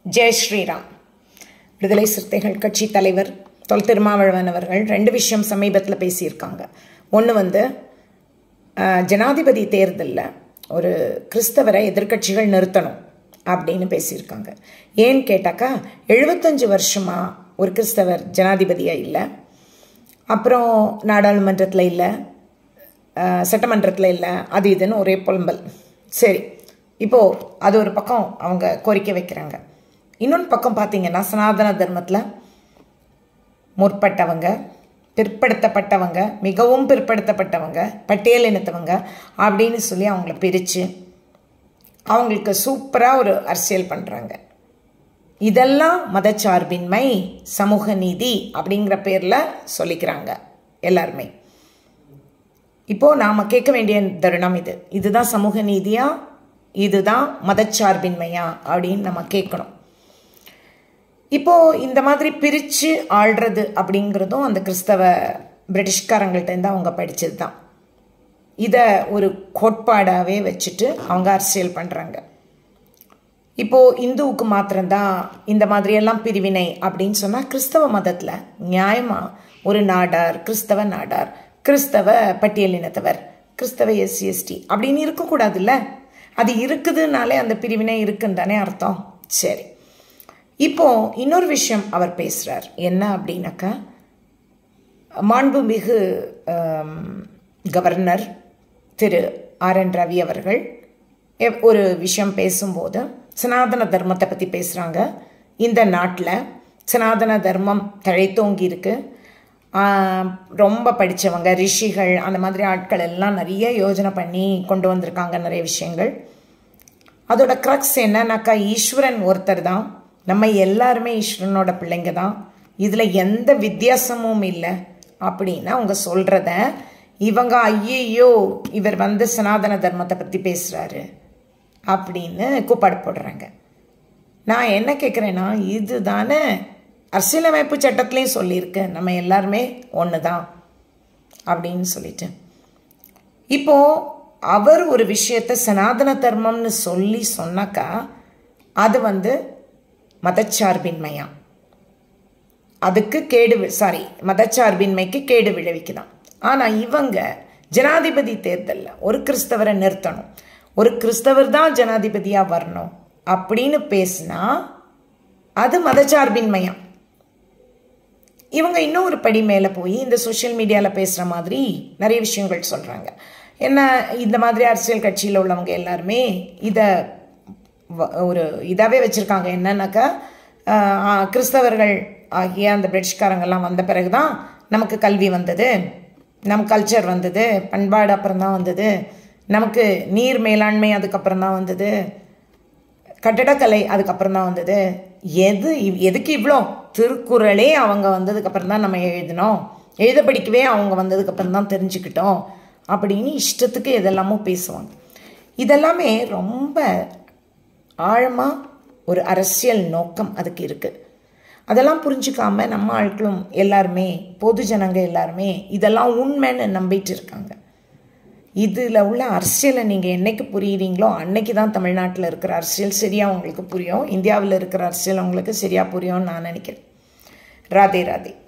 ஜெய் ஸ்ரீராம் விடுதலை சிறுத்தைகள் கட்சி தலைவர் தொல் திருமாவளவன் அவர்கள் ரெண்டு விஷயம் சமீபத்தில் பேசியிருக்காங்க ஒன்று வந்து அஹ், ஜனாதிபதி தேர்தலில் ஒரு கிறிஸ்தவரை எதிர்க்கட்சிகள் நிறுத்தணும் அப்படின்னு பேசியிருக்காங்க ஏன்னு கேட்டாக்கா எழுபத்தஞ்சு வருஷமாக ஒரு கிறிஸ்தவர் ஜனாதிபதியாக இல்லை அப்புறம் நாடாளுமன்றத்தில் இல்லை சட்டமன்றத்தில் இல்லை அது இதுன்னு ஒரே புலம்பல் சரி இப்போது அது ஒரு பக்கம் அவங்க கோரிக்கை வைக்கிறாங்க இன்னொன்று பக்கம் பார்த்தீங்கன்னா சனாதன தர்மத்தில் முற்பட்டவங்க பிற்படுத்தப்பட்டவங்க மிகவும் பிற்படுத்தப்பட்டவங்க பட்டியலினத்தவங்க அப்படின்னு சொல்லி அவங்கள பிரித்து அவங்களுக்கு சூப்பராக ஒரு அரசியல் பண்ணுறாங்க இதெல்லாம் மதச்சார்பின்மை சமூக நீதி அப்படிங்கிற பேரில் சொல்லிக்கிறாங்க எல்லாருமே இப்போது நாம் கேட்க வேண்டிய தருணம் இது இதுதான் சமூக நீதியா இதுதான் மதச்சார்பின்மையா அப்படின்னு நம்ம கேட்கணும் இப்போது இந்த மாதிரி பிரித்து ஆள்றது அப்படிங்கிறதும் அந்த கிறிஸ்தவ பிரிட்டிஷ்காரங்கள்ட்டேருந்து அவங்க படித்தது தான் இதை ஒரு கோட்பாடாகவே வச்சுட்டு அவங்க அரசியல் பண்ணுறாங்க இப்போது இந்துவுக்கு மாத்திரம்தான் இந்த மாதிரியெல்லாம் பிரிவினை அப்படின்னு சொன்னால் கிறிஸ்தவ மதத்தில் நியாயமாக ஒரு நாடார் கிறிஸ்தவ நாடார் கிறிஸ்தவ பட்டியலினத்தவர் கிறிஸ்தவ எஸ்சி எஸ்டி அப்படின்னு இருக்கக்கூடாதுல்ல அது இருக்குதுனாலே அந்த பிரிவினை இருக்குன்னு தானே அர்த்தம் சரி இப்போ இன்னொரு விஷயம் அவர் பேசுகிறார் என்ன அப்படின்னாக்கா மாண்புமிகு ஆம், governor Thiru R N Ravi அவர்கள் எவ்- ஒரு விஷயம் பேசும்போது சனாதன தர்மத்தை பற்றி பேசுகிறாங்க இந்த நாட்டில் சனாதன தர்மம் தழைத்தோங்கி இருக்கு ஆம், ரொம்ப படித்தவங்க ரிஷிகள் அந்த மாதிரி ஆட்கள் எல்லாம் நிறைய யோஜனை பண்ணி கொண்டு வந்திருக்காங்க நிறைய விஷயங்கள் அதோட க்ரக்ஸ் என்னன்னாக்கா ஈஸ்வரன் ஒருத்தர் தான் நம்ம எல்லாருமே ஈஸ்வரனோட பிள்ளைங்க தான் இதில் எந்த வித்தியாசமும் இல்லை அப்படின்னு அவங்க சொல்கிறத இவங்க ஐயையோ இவர் வந்து சனாதன தர்மத்தை பற்றி பேசுகிறாரு அப்படின்னு கூப்பாடு போடுறாங்க நான் என்ன கேட்குறேன்னா இது தானே அரசியலமைப்பு சட்டத்துலேயும் சொல்லியிருக்கு நம்ம எல்லாருமே ஒன்று தான் அப்படின்னு சொல்லிட்டு இப்போ அவர் ஒரு விஷயத்தை சனாதன தர்மம்னு சொல்லி சொன்னாக்கா அது வந்து மதச்சார்பின்மையா அதுக்கு கேடு சாரி மதச்சார்பின்மைக்கு கேடு விளைவிக்குதாம் ஆனால் இவங்க ஜனாதிபதி தேர்தலில் ஒரு கிறிஸ்தவரை நிறுத்தணும் ஒரு கிறிஸ்தவர் தான் ஜனாதிபதியாக வரணும் அப்படின்னு பேசினா அது மதச்சார்பின்மையா இவங்க இன்னும் ஒரு படி மேலே போய் இந்த சோஷியல் மீடியாவில் பேசுகிற மாதிரி நிறைய விஷயங்கள் சொல்கிறாங்க என்ன இந்த மாதிரி அரசியல் கட்சியில் உள்ளவங்க எல்லாருமே இதை வ- ஒரு இதாகவே வச்சுருக்காங்க என்னன்னாக்கா ஆஹ், ஆஹ், கிறிஸ்தவர்கள் ஆகிய அந்த பிரிட்டிஷ்காரங்கெல்லாம் வந்த பிறகு தான் நமக்கு கல்வி வந்தது நம் கல்ச்சர் வந்தது பண்பாடு அப்புறம் தான் வந்தது நமக்கு நீர் மேலாண்மை அதுக்கப்புறம் தான் வந்தது கட்டடக்கலை அதுக்கப்புறம் தான் வந்தது எது இவ்- எதுக்கு இவ்வளோ திருக்குறளே அவங்க வந்ததுக்கப்புறம் தான் நம்ம எழுதினோம் எழுத படிக்கவே அவங்க வந்ததுக்கப்புறம் தான் தெரிஞ்சுக்கிட்டோம் அப்படின்னு இஷ்டத்துக்கு எதெல்லாமோ பேசுவாங்க இதெல்லாமே ரொம்ப ஆழமாக ஒரு அரசியல் நோக்கம் அதுக்கு இருக்குது அதெல்லாம் புரிஞ்சுக்காம நம்ம ஆட்களும் எல்லாருமே பொது ஜனங்க எல்லாருமே இதெல்லாம் உண்மைன்னு நம்பிட்டு இருக்காங்க இதில் உள்ள அரசியலை நீங்கள் என்னைக்கு புரியுறீங்களோ அன்னைக்கு தான் தமிழ்நாட்டில் இருக்கிற அரசியல் சரியாக உங்களுக்கு புரியும் இந்தியாவில் இருக்கிற அரசியல் உங்களுக்கு சரியாக புரியும்னு நான் நினைக்கிறேன் ராதே ராதே